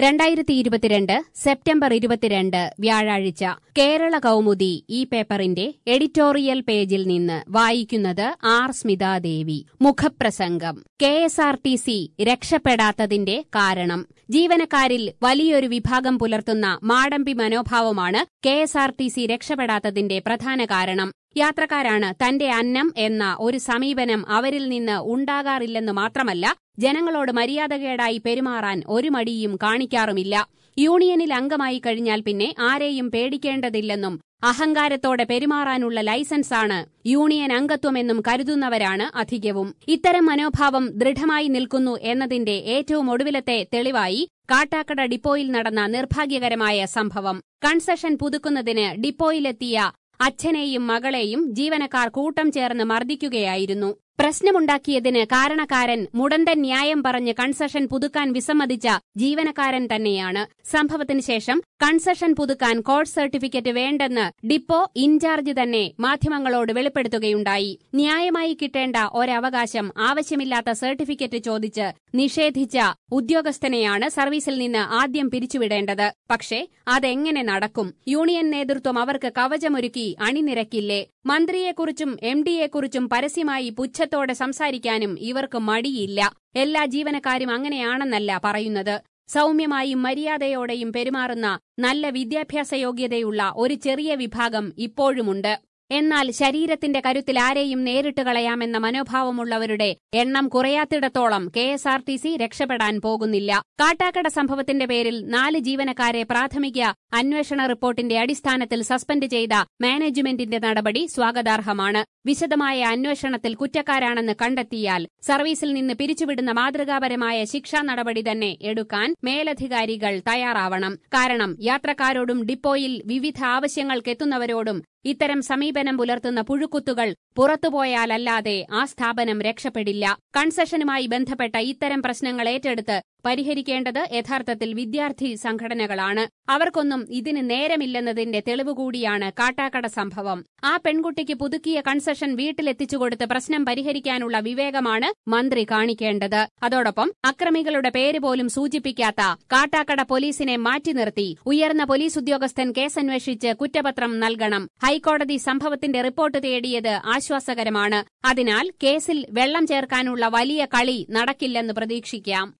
രണ്ടായിരത്തി ഇരുപത്തിരണ്ട് സെപ്റ്റംബർ ഇരുപത്തിരണ്ട് വ്യാഴാഴ്ച കേരള കൗമുദി ഈ പേപ്പറിന്റെ എഡിറ്റോറിയൽ പേജിൽ നിന്ന് വായിക്കുന്നത് ആർ സ്മിതാദേവി മുഖപ്രസംഗം K S R T C രക്ഷപ്പെടാത്തതിന്റെ കാരണം ജീവനക്കാരിൽ വലിയൊരു വിഭാഗം പുലർത്തുന്ന മാടമ്പി മനോഭാവമാണ് K S R T C രക്ഷപ്പെടാത്തതിന്റെ പ്രധാന കാരണം യാത്രക്കാരാണ് തന്റെ അന്നം എന്ന ഒരു സമീപനം അവരിൽ നിന്ന് ഉണ്ടാകാറില്ലെന്ന് മാത്രമല്ല ജനങ്ങളോട് മര്യാദകേടായി പെരുമാറാൻ ഒരു മടിയും കാണിക്കാറുമില്ല യൂണിയനിൽ അംഗമായി കഴിഞ്ഞാൽ പിന്നെ ആരെയും പേടിക്കേണ്ടതില്ലെന്നും അഹങ്കാരത്തോടെ പെരുമാറാനുള്ള ലൈസൻസാണ് യൂണിയൻ അംഗത്വമെന്നും കരുതുന്നവരാണ് അധികവും ഇത്തരം മനോഭാവം ദൃഢമായി നിൽക്കുന്നു എന്നതിന്റെ ഏറ്റവും ഒടുവിലത്തെ തെളിവായി കാട്ടാക്കട ഡിപ്പോയിൽ നടന്ന നിർഭാഗ്യകരമായ സംഭവം കൺസെഷൻ പുതുക്കുന്നതിന് ഡിപ്പോയിലെത്തിയ അച്ഛനെയും മകളെയും ജീവനക്കാർ കൂട്ടം ചേർന്ന് മർദ്ദിക്കുകയായിരുന്നു പ്രശ്നമുണ്ടാക്കിയതിന് കാരണക്കാരൻ മുടന്തൻ ന്യായം പറഞ്ഞ് കൺസെഷൻ പുതുക്കാൻ വിസമ്മതിച്ച ജീവനക്കാരൻ തന്നെയാണ് സംഭവത്തിന് ശേഷം കൺസെഷൻ പുതുക്കാൻ കോഴ്സ് സർട്ടിഫിക്കറ്റ് വേണ്ടെന്ന് ഡിപ്പോ ഇൻചാർജ് തന്നെ മാധ്യമങ്ങളോട് വെളിപ്പെടുത്തുകയുണ്ടായി ന്യായമായി കിട്ടേണ്ട ഒരവകാശം ആവശ്യമില്ലാത്ത സർട്ടിഫിക്കറ്റ് ചോദിച്ച് നിഷേധിച്ച ഉദ്യോഗസ്ഥനെയാണ് സർവീസിൽ നിന്ന് ആദ്യം പിരിച്ചുവിടേണ്ടത് പക്ഷേ അതെങ്ങനെ നടക്കും യൂണിയൻ നേതൃത്വം അവർക്ക് കവചമൊരുക്കി അണിനിരക്കില്ലേ മന്ത്രിയെക്കുറിച്ചും എം ഡിയെക്കുറിച്ചും പരസ്യമായി പുച്ഛത്തോടെ സംസാരിക്കാനും ഇവർക്ക് മടിയില്ല എല്ലാ ജീവനക്കാരും അങ്ങനെയാണെന്നല്ല പറയുന്നത് സൗമ്യമായും മര്യാദയോടെയും പെരുമാറുന്ന നല്ല വിദ്യാഭ്യാസ യോഗ്യതയുള്ള ഒരു ചെറിയ വിഭാഗം ഇപ്പോഴുമുണ്ട് എന്നാൽ ശരീരത്തിന്റെ കരുത്തിൽ ആരെയും നേരിട്ട് കളയാമെന്ന മനോഭാവമുള്ളവരുടെ എണ്ണം കുറയാത്തിടത്തോളം K S R T C രക്ഷപ്പെടാൻ പോകുന്നില്ല കാട്ടാക്കട സംഭവത്തിന്റെ പേരിൽ നാല് ജീവനക്കാരെ പ്രാഥമിക അന്വേഷണ റിപ്പോർട്ടിന്റെ അടിസ്ഥാനത്തിൽ സസ്പെൻഡ് ചെയ്ത മാനേജ്മെന്റിന്റെ നടപടി സ്വാഗതാർഹമാണ് വിശദമായ അന്വേഷണത്തിൽ കുറ്റക്കാരാണെന്ന് കണ്ടെത്തിയാൽ സർവീസിൽ നിന്ന് പിരിച്ചുവിടുന്ന മാതൃകാപരമായ ശിക്ഷാ നടപടി തന്നെ എടുക്കാൻ മേലധികാരികൾ തയ്യാറാവണം കാരണം യാത്രക്കാരോടും ഡിപ്പോയിൽ വിവിധ ആവശ്യങ്ങൾക്കെത്തുന്നവരോടും ഇത്തരം സമീപനം പുലർത്തുന്ന പുഴുക്കുത്തുകൾ പുറത്തുപോയാലല്ലാതെ ആ സ്ഥാപനം രക്ഷപ്പെടില്ല കൺസെഷനുമായി ബന്ധപ്പെട്ട ഇത്തരം പ്രശ്നങ്ങൾ ഏറ്റെടുത്ത് പരിഹരിക്കേണ്ടത് യഥാർത്ഥത്തിൽ വിദ്യാർത്ഥി സംഘടനകളാണ് അവർക്കൊന്നും ഇതിന് നേരമില്ലെന്നതിന്റെ തെളിവ് കൂടിയാണ് കാട്ടാക്കട സംഭവം ആ പെൺകുട്ടിക്ക് പുതുക്കിയ കൺസെഷൻ വീട്ടിലെത്തിച്ചുകൊടുത്ത് പ്രശ്നം പരിഹരിക്കാനുള്ള വിവേകമാണ് മന്ത്രി കാണിക്കേണ്ടത് അതോടൊപ്പം അക്രമികളുടെ പേര് പോലും സൂചിപ്പിക്കാത്ത കാട്ടാക്കട പോലീസിനെ മാറ്റി നിർത്തി ഉയർന്ന പോലീസ് ഉദ്യോഗസ്ഥൻ കേസന്വേഷിച്ച് കുറ്റപത്രം നൽകണം ഹൈക്കോടതി സംഭവത്തിന്റെ റിപ്പോർട്ട് തേടിയത് ആശ്വാസകരമാണ് അതിനാൽ കേസിൽ വെള്ളം ചേർക്കാനുള്ള വലിയ കളി നടക്കില്ലെന്ന് പ്രതീക്ഷിക്കാം